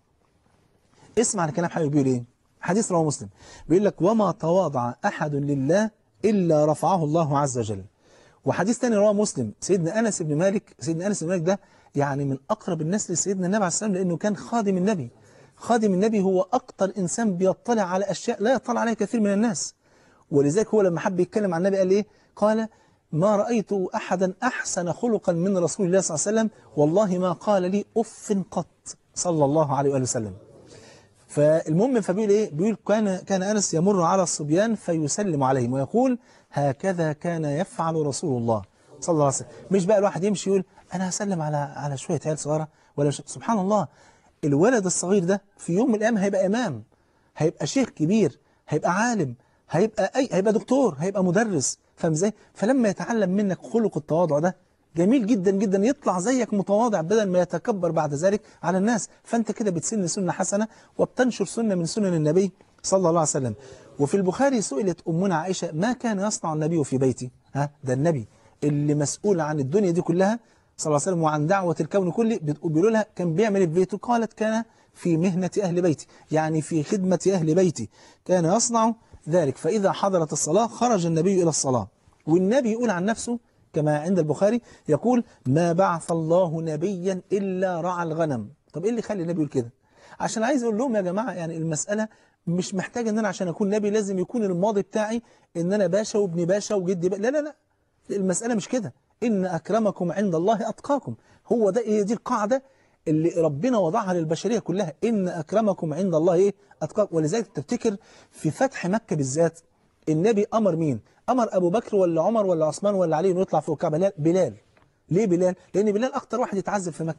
اسمع الكلام حبيبي بيقول ايه حديث رواه مسلم بيقول لك وما تواضع أحد لله إلا رفعه الله عز وجل وحديث تاني رواه مسلم سيدنا أنس بن مالك سيدنا أنس بن مالك ده يعني من أقرب الناس لسيدنا النبي عليه السلام لأنه كان خادم النبي خادم النبي هو أكتر إنسان بيطلع على أشياء لا يطلع عليها كثير من الناس ولذلك هو لما حب يتكلم عن النبي قال إيه قال ما رأيت أحدا أحسن خلقا من رسول الله صلى الله عليه وسلم والله ما قال لي أف قط صلى الله عليه وآله وسلم فالمهم فبيقول ايه بيقول كان كان انس يمر على الصبيان فيسلم عليهم ويقول هكذا كان يفعل رسول الله صلى الله عليه وسلم مش بقى الواحد يمشي يقول انا هسلم على على شويه عيال صغيره ولا ش... سبحان الله الولد الصغير ده في يوم من الايام هيبقى امام هيبقى شيخ كبير هيبقى عالم هيبقى اي هيبقى دكتور هيبقى مدرس فاهم ازاي فلما يتعلم منك خلق التواضع ده جميل جدا جدا يطلع زيك متواضع بدل ما يتكبر بعد ذلك على الناس فانت كده بتسن سنة حسنة وبتنشر سنة من سنن النبي صلى الله عليه وسلم وفي البخاري سئلت أمنا عائشة ما كان يصنع النبي في بيتي ها ده النبي اللي مسؤول عن الدنيا دي كلها صلى الله عليه وسلم وعن دعوة الكون كله بيقولوا لها كان بيعمل إيه في بيته قالت كان في مهنة أهل بيتي يعني في خدمة أهل بيتي كان يصنع ذلك فإذا حضرت الصلاة خرج النبي إلى الصلاة والنبي يقول عن نفسه كما عند البخاري يقول ما بعث الله نبيا إلا رعى الغنم طب إيه اللي يخلي النبي يقول كده عشان عايز أقول لهم يا جماعة يعني المسألة مش محتاج ان انا عشان اكون نبي لازم يكون الماضي بتاعي ان انا باشا وابن باشا وجدي باشا لا لا لا المسألة مش كده إن أكرمكم عند الله أتقاكم هو ده إيه دي القاعدة اللي ربنا وضعها للبشرية كلها إن أكرمكم عند الله إيه أتقاكم ولذلك تفتكر في فتح مكة بالذات النبي أمر مين أمر أبو بكر ولا عمر ولا عثمان ولا علي إنه يطلع فوق الكعبة لا بلال ليه بلال لأن بلال أكتر واحد يتعذب في مكة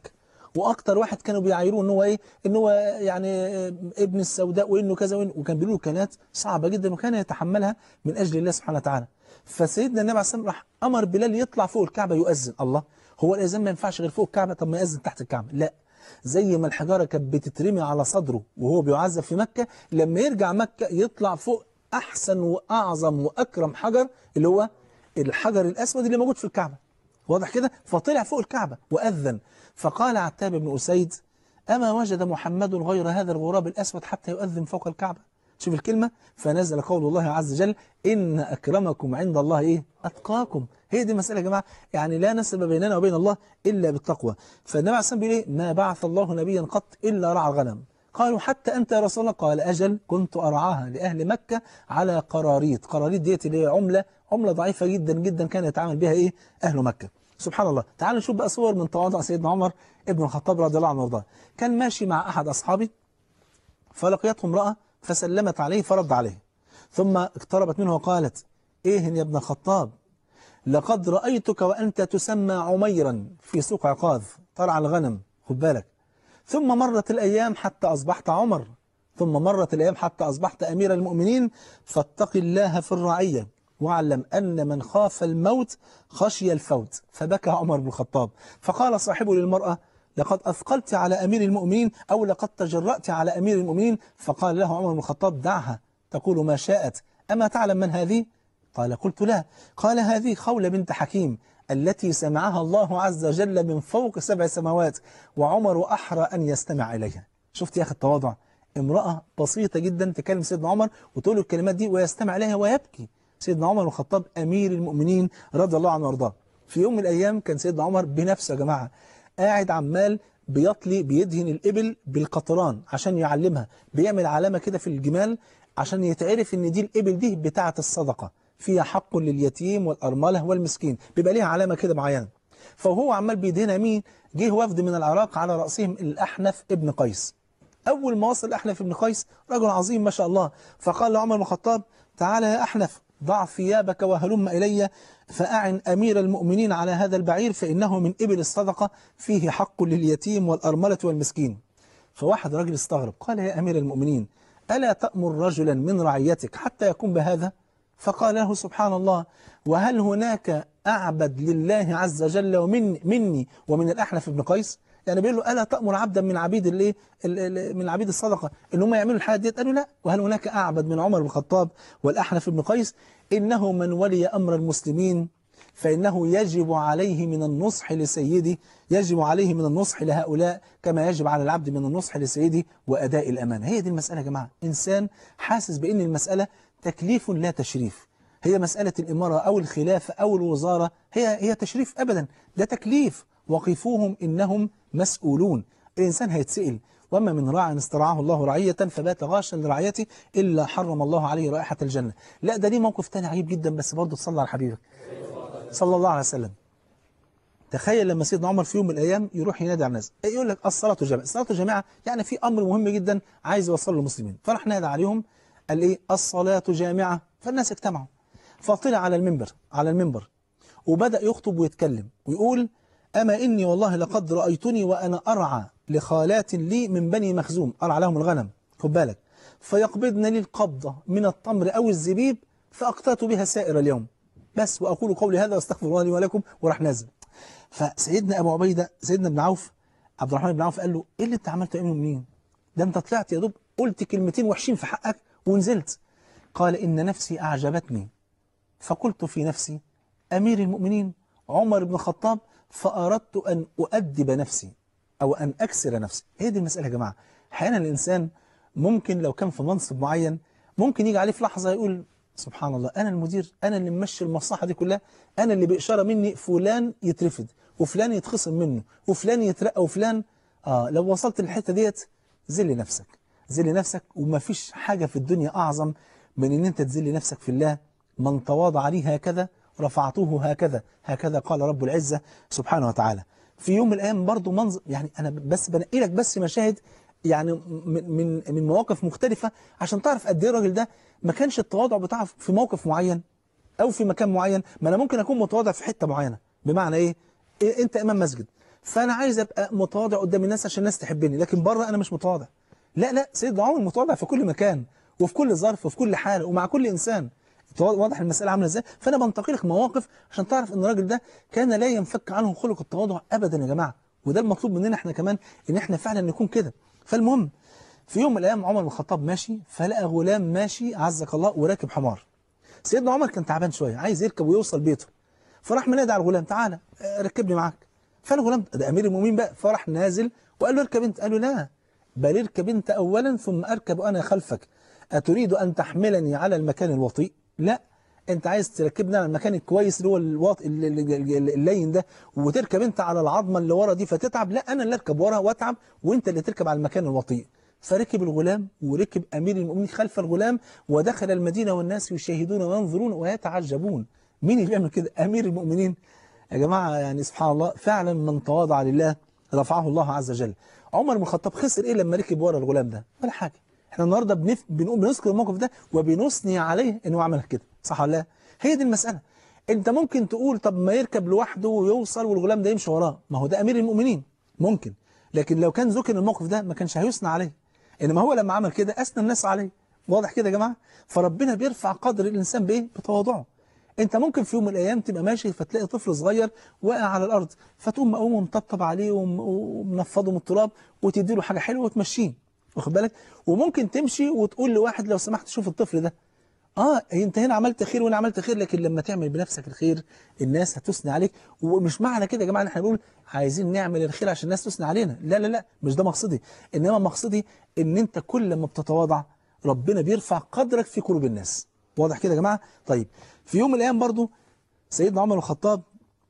واكتر واحد كانوا بيعايروه ان هو ايه ان هو يعني ابن السوداء وانه كذا وإنه وكان بيقولوا له كلمات صعبه جدا وكان يتحملها من اجل الله سبحانه وتعالى فسيدنا النبي عليه الصلاه والسلام راح امر بلال يطلع فوق الكعبه يؤذن الله هو الاذان ما ينفعش غير فوق الكعبه طب ما يأذن تحت الكعبه لا زي ما الحجاره كانت بتترمي على صدره وهو بيعذب في مكه لما يرجع مكه يطلع فوق احسن واعظم واكرم حجر اللي هو الحجر الاسود اللي موجود في الكعبه واضح كده فطلع فوق الكعبة وأذن فقال عتاب بن أسيد أما وجد محمد غير هذا الغراب الأسود حتى يؤذن فوق الكعبة شوف الكلمة فنزل قول الله عز وجل إن أكرمكم عند الله إيه أتقاكم هي دي المسألة يا جماعة يعني لا نسب بيننا وبين الله إلا بالتقوى فالنبي عليه الصلاة والسلام بيقول إيه ما بعث الله نبيا قط إلا رعى الغنم قالوا حتى أنت يا رسول الله قال أجل كنت أرعاها لأهل مكة على قراريط قراريط ديت اللي هي عملة عملة ضعيفة جدا جدا كان يتعامل بها إيه أهل مكة سبحان الله تعالوا نشوف بقى صور من تواضع سيدنا عمر ابن الخطاب رضي الله عنه وارضاه كان ماشي مع أحد أصحابه فلقيته امرأة فسلمت عليه فرد عليه ثم اقتربت منه وقالت إيه يا ابن الخطاب لقد رأيتك وأنت تسمى عميرا في سوق عقاذ طلع الغنم خد بالك ثم مرت الأيام حتى أصبحت عمر ثم مرت الأيام حتى أصبحت أمير المؤمنين فاتق الله في الرعية واعلم أن من خاف الموت خشي الفوت فبكى عمر بن الخطاب فقال صاحبه للمرأة لقد أثقلت على أمير المؤمنين أو لقد تجرأت على أمير المؤمنين فقال له عمر بن الخطاب دعها تقول ما شاءت أما تعلم من هذه؟ قال قلت لا قال هذه خولة بنت حكيم التي سمعها الله عز وجل من فوق سبع سماوات وعمر أحرى أن يستمع إليها شفت يا أخي التواضع امرأة بسيطة جدا تكلم سيدنا عمر وتقول له الكلمات دي ويستمع إليها ويبكي سيدنا عمر بن الخطاب أمير المؤمنين رضي الله عنه وارضاه في يوم من الأيام كان سيدنا عمر بنفسه يا جماعة قاعد عمال بيطلي بيدهن الإبل بالقطران عشان يعلمها بيعمل علامة كده في الجمال عشان يتعرف ان دي الإبل دي بتاعة الصدقة فيها حق لليتيم والأرملة والمسكين بيبقى ليها علامة كده معينة فهو عمال بيدهنها مين جه وفد من العراق على رأسهم الأحنف ابن قيس أول ما وصل الأحنف ابن قيس رجل عظيم ما شاء الله فقال لعمر بن الخطاب تعالى يا أحنف ضع ثيابك وهلم إلي فأعن أمير المؤمنين على هذا البعير فإنه من إبل الصدقة فيه حق لليتيم والأرملة والمسكين فواحد راجل استغرب قال يا أمير المؤمنين ألا تأمر رجلا من رعيتك حتى يكون بهذا فقال له سبحان الله وهل هناك أعبد لله عز وجل ومن مني ومن الأحنف بن قيس يعني بيقول له ألا تأمر عبدا من عبيد الايه من عبيد الصدقة إن هم يعملوا الحاجات ديت قالوا لا وهل هناك أعبد من عمر بن الخطاب والأحنف بن قيس إنه من ولي أمر المسلمين فإنه يجب عليه من النصح لسيدي يجب عليه من النصح لهؤلاء كما يجب على العبد من النصح لسيدي وأداء الأمانة هي دي المسألة يا جماعة إنسان حاسس بأن المسألة تكليف لا تشريف هي مسألة الإمارة أو الخلافة أو الوزارة هي هي تشريف أبدا ده تكليف وقفوهم إنهم مسؤولون الإنسان هيتسئل وما من راع استرعاه الله رعية فبات غاشا لرعيته إلا حرم الله عليه رائحة الجنة لا ده ليه موقف تاني عجيب جدا بس برضه تصلى على حبيبك صلى الله عليه وسلم تخيل لما سيدنا عمر في يوم من الأيام يروح ينادي على الناس يقول لك الصلاة جماعة الصلاة جماعة يعني في أمر مهم جدا عايز يوصل للمسلمين فراح نادى عليهم قال إيه الصلاة جامعة فالناس اجتمعوا فطلع على المنبر على المنبر وبدأ يخطب ويتكلم ويقول أما إني والله لقد رأيتني وأنا أرعى لخالات لي من بني مخزوم أرعى لهم الغنم خد بالك فيقبضن لي القبضة من التمر أو الزبيب فأقتات بها سائر اليوم بس وأقول قولي هذا واستغفر الله لي ولكم وراح نازل فسيدنا أبو عبيدة سيدنا بن عوف عبد الرحمن بن عوف قال له إيه اللي أنت عملته يا منين ده أنت طلعت يا دوب قلت كلمتين وحشين في حقك ونزلت قال إن نفسي أعجبتني فقلت في نفسي أمير المؤمنين عمر بن الخطاب فأردت أن أؤدب نفسي أو أن أكسر نفسي هي دي المسألة يا جماعة أحيانا الإنسان ممكن لو كان في منصب معين ممكن يجي عليه في لحظة يقول سبحان الله أنا المدير أنا اللي ممشي المصلحة دي كلها أنا اللي بإشارة مني فلان يترفد وفلان يتخصم منه وفلان يترقى وفلان آه لو وصلت للحتة ديت ذل نفسك ذل نفسك وما فيش حاجة في الدنيا أعظم من أن أنت تذل نفسك في الله من تواضع لي هكذا رفعته هكذا هكذا قال رب العزة سبحانه وتعالى في يوم من الأيام برضو منظر يعني أنا بس بنقي لك بس مشاهد يعني من من من مواقف مختلفة عشان تعرف قد ايه الراجل ده ما كانش التواضع بتاعه في موقف معين أو في مكان معين ما أنا ممكن أكون متواضع في حتة معينة بمعنى إيه, إيه أنت إمام مسجد فانا عايز ابقى متواضع قدام الناس عشان الناس تحبني لكن بره انا مش متواضع لا لا سيدنا عمر متواضع في كل مكان وفي كل ظرف وفي كل حال ومع كل انسان واضح المسألة عاملة ازاي فانا بنتقي لك مواقف عشان تعرف ان الراجل ده كان لا ينفك عنه خلق التواضع ابدا يا جماعة وده المطلوب مننا احنا كمان ان احنا فعلا نكون كده فالمهم في يوم من الايام عمر بن الخطاب ماشي فلقى غلام ماشي عزك الله وراكب حمار سيدنا عمر كان تعبان شويه عايز يركب ويوصل بيته فراح منادي على الغلام تعالى آه، ركبني معاك فالغلام ده امير المؤمنين بقى فراح نازل وقال له اركب انت قال له لا بل اركب انت اولا ثم اركب انا خلفك اتريد ان تحملني على المكان الوطيء لا انت عايز تركبني على المكان الكويس اللي هو الواط... ال- ال- ال- اللين ده وتركب انت على العظمه اللي ورا دي فتتعب لا انا اللي اركب ورا واتعب وانت اللي تركب على المكان الوطيء فركب الغلام وركب امير المؤمنين خلف الغلام ودخل المدينه والناس يشاهدون وينظرون ويتعجبون مين اللي بيعمل كده امير المؤمنين يا جماعه يعني سبحان الله فعلا من تواضع لله رفعه الله عز وجل عمر بن الخطاب خسر ايه لما ركب ورا الغلام ده ولا حاجه احنا النهارده بنف... بنقوم بنذكر الموقف ده وبنثني عليه انه عمل كده صح ولا لا هي دي المساله انت ممكن تقول طب ما يركب لوحده ويوصل والغلام ده يمشي وراه ما هو ده امير المؤمنين ممكن لكن لو كان ذكر الموقف ده ما كانش هيثنى عليه انما هو لما عمل كده اثنى الناس عليه واضح كده يا جماعه فربنا بيرفع قدر الانسان بايه بتواضعه انت ممكن في يوم من الايام تبقى ماشي فتلاقي طفل صغير واقع على الارض فتقوم مقوم ومطبطب عليه وم- ومنفضه من التراب وتدي له حاجه حلوه وتمشيه واخد بالك وممكن تمشي وتقول لواحد لو سمحت شوف الطفل ده اه انت هنا عملت خير وانا عملت خير لكن لما تعمل بنفسك الخير الناس هتثني عليك ومش معنى كده يا جماعه ان احنا نقول عايزين نعمل الخير عشان الناس تثني علينا لا لا لا مش ده مقصدي انما مقصدي ان انت كل ما بتتواضع ربنا بيرفع قدرك في قلوب الناس واضح كده يا جماعه طيب في يوم من الايام برضو سيدنا عمر بن الخطاب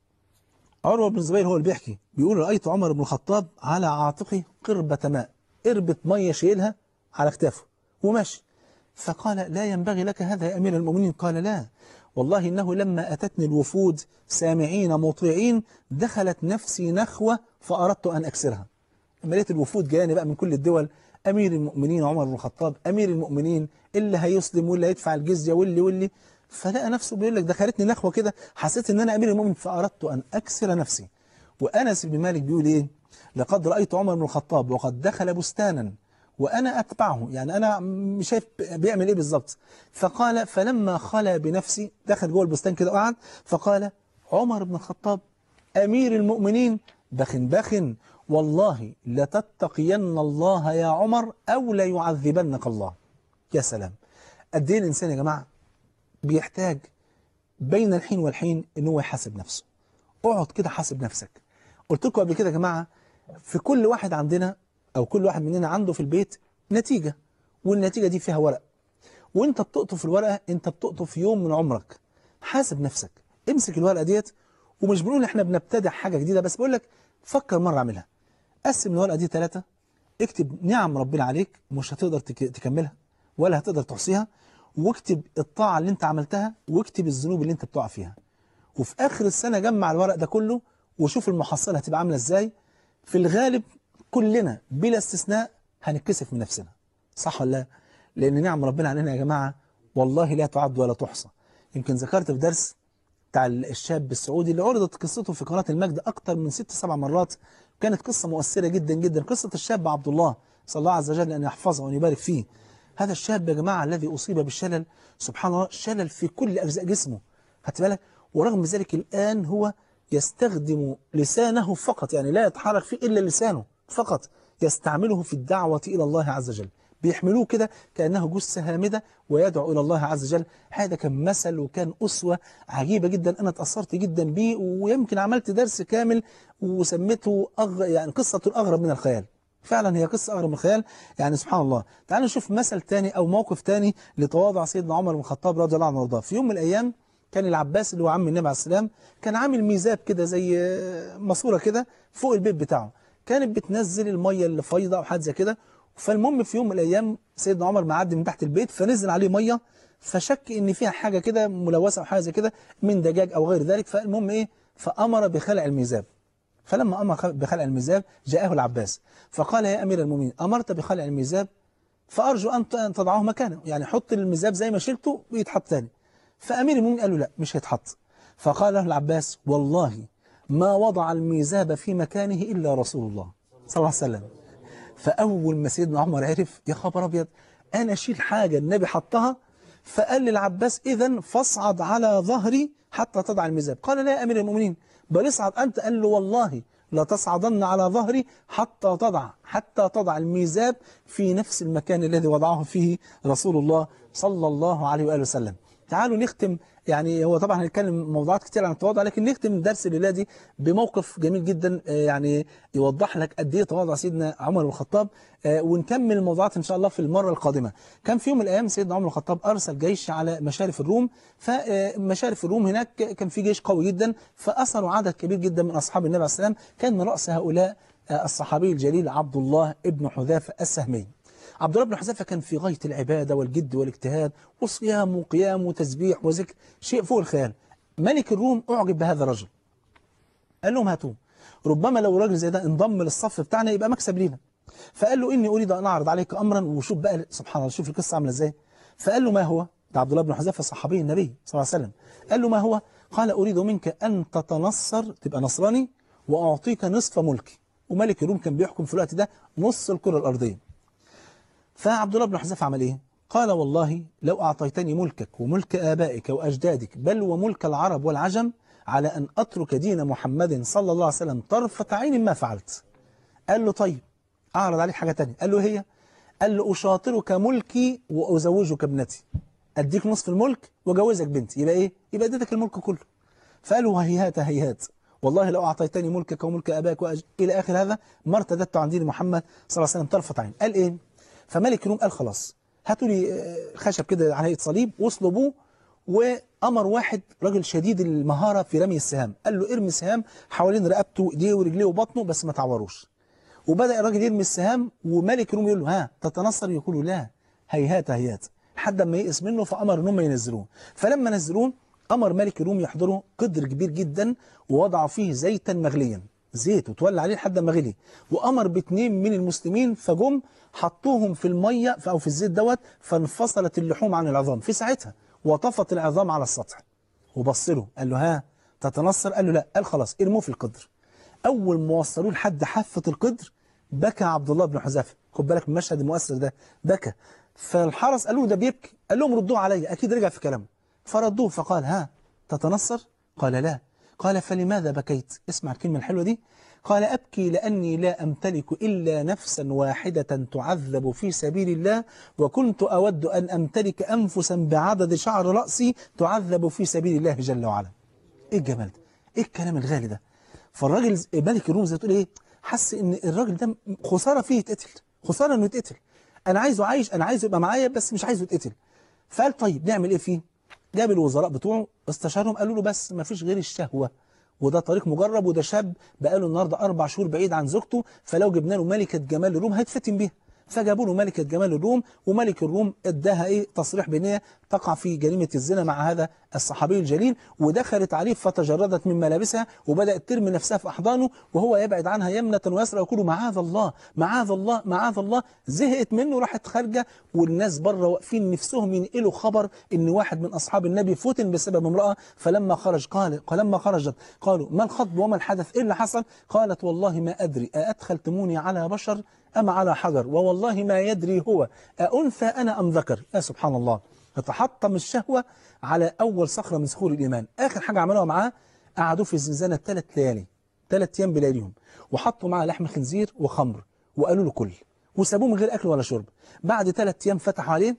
عروه بن الزبير هو اللي بيحكي بيقول رايت عمر بن الخطاب على عاتقه قربة ماء قربة ميه شايلها على كتافه وماشي فقال لا ينبغي لك هذا يا أمير المؤمنين قال لا والله إنه لما أتتني الوفود سامعين مطيعين دخلت نفسي نخوة فأردت أن أكسرها لما لقيت الوفود جاياني بقى من كل الدول أمير المؤمنين عمر بن الخطاب أمير المؤمنين اللي هيسلم واللي هيدفع الجزية واللي واللي فلقى نفسه بيقول لك دخلتني نخوة كده حسيت إن أنا أمير المؤمنين فأردت أن أكسر نفسي وأنس بن مالك بيقول إيه لقد رأيت عمر بن الخطاب وقد دخل بستانا وأنا أتبعه يعني أنا مش شايف بيعمل إيه بالظبط فقال فلما خلا بنفسي دخل جوه البستان كده وقعد فقال عمر بن الخطاب أمير المؤمنين بخ بخ والله لتتقين الله يا عمر أو ليعذبنك الله يا سلام قد إيه الإنسان يا جماعة بيحتاج بين الحين والحين إن هو يحاسب نفسه اقعد كده حاسب نفسك قلت لكم قبل كده يا جماعة في كل واحد عندنا أو كل واحد مننا عنده في البيت نتيجة والنتيجة دي فيها ورق وانت بتقطف الورقة انت بتقطف يوم من عمرك حاسب نفسك امسك الورقة ديت ومش بنقول احنا بنبتدع حاجة جديدة بس بقول لك فكر مرة اعملها قسم الورقة دي ثلاثة اكتب نعم ربنا عليك مش هتقدر تك- تكملها ولا هتقدر تحصيها واكتب الطاعة اللي انت عملتها واكتب الذنوب اللي انت بتقع فيها وفي آخر السنة جمع الورق ده كله وشوف المحصلة هتبقى عاملة ازاي في الغالب كلنا بلا استثناء هنتكسف من نفسنا صح ولا لا؟ لأن نعم ربنا علينا يا جماعة والله لا تعد ولا تحصى يمكن ذكرت في درس بتاع الشاب السعودي اللي عرضت قصته في قناة المجد أكتر من ست سبع مرات كانت قصة مؤثرة جدا جدا قصة الشاب عبد الله صلى الله عز وجل أن يحفظه وأن يبارك فيه هذا الشاب يا جماعة الذي أصيب بالشلل سبحان الله شلل في كل أجزاء جسمه خدت بالك ورغم ذلك الآن هو يستخدم لسانه فقط يعني لا يتحرك فيه إلا لسانه فقط يستعمله في الدعوة إلى الله عز وجل بيحملوه كده كأنه جثة هامدة ويدعو إلى الله عز وجل هذا كان مثل وكان أسوة عجيبة جدا أنا تأثرت جدا بيه ويمكن عملت درس كامل وسميته أغ... يعني قصة أغرب من الخيال فعلا هي قصة أغرب من الخيال يعني سبحان الله تعالوا نشوف مثل تاني أو موقف تاني لتواضع سيدنا عمر بن الخطاب رضي الله عنه وارضاه في يوم من الأيام كان العباس اللي هو عم النبي عليه السلام كان عامل ميزاب كده زي ماسوره كده فوق البيت بتاعه كانت بتنزل الميه اللي فايضه او حاجه زي كده فالمهم في يوم من الايام سيدنا عمر معدي من تحت البيت فنزل عليه ميه فشك ان فيها حاجه كده ملوثه او حاجه زي كده من دجاج او غير ذلك فالمهم ايه فامر بخلع الميزاب فلما امر بخلع الميزاب جاءه العباس فقال يا امير المؤمنين امرت بخلع الميزاب فارجو ان أن تضعه مكانه يعني حط الميزاب زي ما شلته ويتحط تاني فامير المؤمنين قال له لا مش هيتحط فقال له العباس والله ما وضع الميزاب في مكانه إلا رسول الله صلى الله عليه وسلم فأول ما سيدنا عمر عرف يا خبر أبيض أنا أشيل حاجة النبي حطها فقال للعباس إذا فاصعد على ظهري حتى تضع الميزاب قال لا يا أمير المؤمنين بل اصعد أنت قال له والله لا تصعدن على ظهري حتى تضع حتى تضع الميزاب في نفس المكان الذي وضعه فيه رسول الله صلى الله عليه وآله وسلم تعالوا نختم يعني هو طبعا هنتكلم موضوعات كتير عن التواضع لكن نختم درس الليله دي بموقف جميل جدا آه، يعني يوضح لك قد ايه تواضع سيدنا عمر بن الخطاب آه، ونكمل الموضوعات ان شاء الله في المره القادمه كان في يوم من الايام سيدنا عمر بن الخطاب ارسل جيش على مشارف الروم فمشارف الروم هناك كان في جيش قوي جدا فاسروا عدد كبير جدا من اصحاب النبي عليه السلام كان من راس هؤلاء آه، الصحابي الجليل عبد الله ابن حذافه السهمي عبد الله بن حذيفه كان في غايه العباده والجد والاجتهاد وصيام وقيام وتسبيح وذكر شيء فوق الخيال ملك الروم اعجب بهذا الرجل قال لهم هاتوه ربما لو راجل زي ده انضم للصف بتاعنا يبقى مكسب لينا فقال له اني اريد ان اعرض عليك امرا وشوف بقى سبحان الله شوف القصه عامله ازاي فقال له ما هو ده عبد الله بن حذيفه صحابي النبي صلى الله عليه وسلم قال له ما هو قال اريد منك ان تتنصر تبقى نصراني واعطيك نصف ملكي وملك الروم كان بيحكم في الوقت ده نص الكره الارضيه فعبد الله بن حذيفه عمل ايه قال والله لو اعطيتني ملكك وملك ابائك واجدادك بل وملك العرب والعجم على ان اترك دين محمد صلى الله عليه وسلم طرفه عين ما فعلت قال له طيب اعرض عليك حاجه تانية قال له هي قال له اشاطرك ملكي وازوجك ابنتي اديك نصف الملك واجوزك بنتي يبقى ايه يبقى اديتك الملك كله فقال له هيهات هيهات والله لو اعطيتني ملكك وملك ابائك وأج... الى اخر هذا ما ارتددت عن دين محمد صلى الله عليه وسلم طرفه عين قال ايه فملك الروم قال خلاص هاتوا لي آه، خشب كده على هيئه صليب واصلبوه وامر واحد راجل شديد المهاره في رمي السهام قال له ارمي سهام حوالين رقبته وايديه ورجليه وبطنه بس ما تعوروش وبدا الراجل يرمي السهام وملك الروم يقول له ها تتنصر يقول له لا هيهات هيهات لحد ما يئس منه فامر ان هم ينزلوه فلما نزلوه امر ملك الروم يحضره قدر كبير جدا ووضع فيه زيتا مغليا زيت وتولى عليه لحد ما غلي وامر باثنين من المسلمين فجم حطوهم في الميه او في الزيت دوت فانفصلت اللحوم عن العظام في ساعتها وطفت العظام على السطح وبص له قال له ها تتنصر قال له لا قال خلاص ارموه في القدر اول ما وصلوه لحد حافه القدر بكى عبد الله بن حذافه خد بالك من المشهد المؤثر ده بكى فالحرس قالوا له ده بيبكي قال لهم ردوه عليا اكيد رجع في كلامه فردوه فقال ها تتنصر قال لا قال فلماذا بكيت اسمع الكلمة الحلوة دي قال أبكي لأني لا أمتلك إلا نفسا واحدة تعذب في سبيل الله وكنت أود أن أمتلك أنفسا بعدد شعر رأسي تعذب في سبيل الله جل وعلا إيه الجمال ده إيه الكلام الغالي ده فالراجل ز- ملك الروم زي تقول إيه حس إن الراجل ده خسارة فيه يتقتل خسارة إنه يتقتل أنا عايزه عايش أنا عايزه يبقى معايا بس مش عايزه يتقتل فقال طيب نعمل إيه فيه جاب الوزراء بتوعه استشارهم قالوا له بس ما فيش غير الشهوة وده طريق مجرب وده شاب بقاله النهارده أربع شهور بعيد عن زوجته فلو جبنا له ملكة جمال الروم هيتفتن بيها فجابوا له ملكة جمال الروم وملك الروم اداها ايه تصريح بان هي تقع في جريمة الزنا مع هذا الصحابي الجليل ودخلت عليه فتجردت من ملابسها وبدأت ترمي نفسها في أحضانه وهو يبعد عنها يمنة ويسرى ويقول معاذ الله معاذ الله معاذ الله زهقت منه راحت خارجة والناس بره واقفين نفسهم ينقلوا خبر ان واحد من أصحاب النبي فتن بسبب امرأة فلما خرج قال فلما خرجت قالوا ما الخطب وما الحدث ايه اللي حصل قالت والله ما أدري أأدخلتموني على بشر أم على حجر ووالله ما يدري هو أأنثى أنا أم ذكر يا سبحان الله فتحطم الشهوة على أول صخرة من صخور الإيمان آخر حاجة عملوها معاه قعدوا في الزنزانة ثلاث ليالي ثلاث أيام بلياليهم وحطوا معاه لحم خنزير وخمر وقالوا له كل وسابوه من غير أكل ولا شرب بعد ثلاث أيام فتحوا عليه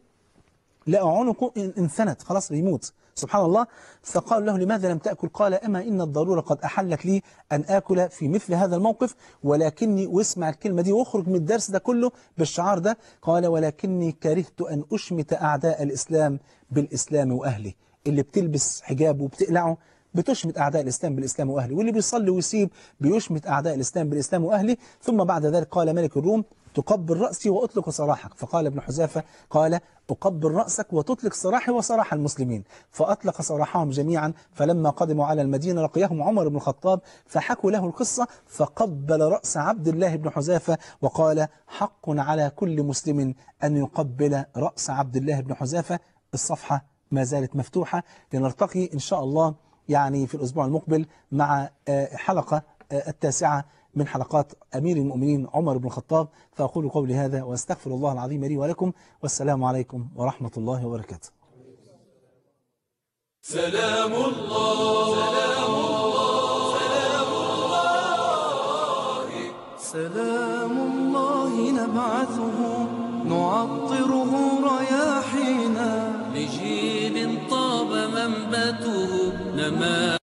لقوا عنقه ان- انثنت خلاص بيموت سبحان الله فقال له لماذا لم تأكل قال أما إن الضرورة قد أحلت لي أن آكل في مثل هذا الموقف ولكني واسمع الكلمة دي واخرج من الدرس ده كله بالشعار ده قال ولكني كرهت أن أشمت أعداء الإسلام بالإسلام وأهله اللي بتلبس حجاب وبتقلعه بتشمت أعداء الإسلام بالإسلام وأهله واللي بيصلي ويسيب بيشمت أعداء الإسلام بالإسلام وأهله ثم بعد ذلك قال ملك الروم تقبل رأسي وأطلق سراحك فقال ابن حذافة قال أقبل رأسك وتطلق سراحي وسراح المسلمين فأطلق سراحهم جميعا فلما قدموا على المدينة لقيهم عمر بن الخطاب فحكوا له القصة فقبل رأس عبد الله بن حذافة وقال حق على كل مسلم أن يقبل رأس عبد الله بن حذافة الصفحة ما زالت مفتوحة لنلتقي إن شاء الله يعني في الأسبوع المقبل مع آه، حلقة آه، التاسعة من حلقات أمير المؤمنين عمر بن الخطاب فأقول قولي هذا وأستغفر الله العظيم لي ولكم والسلام عليكم ورحمة الله وبركاته سلام الله سلام الله سلام الله نبعثه نعطره رياحينا لجيل طاب منبته نما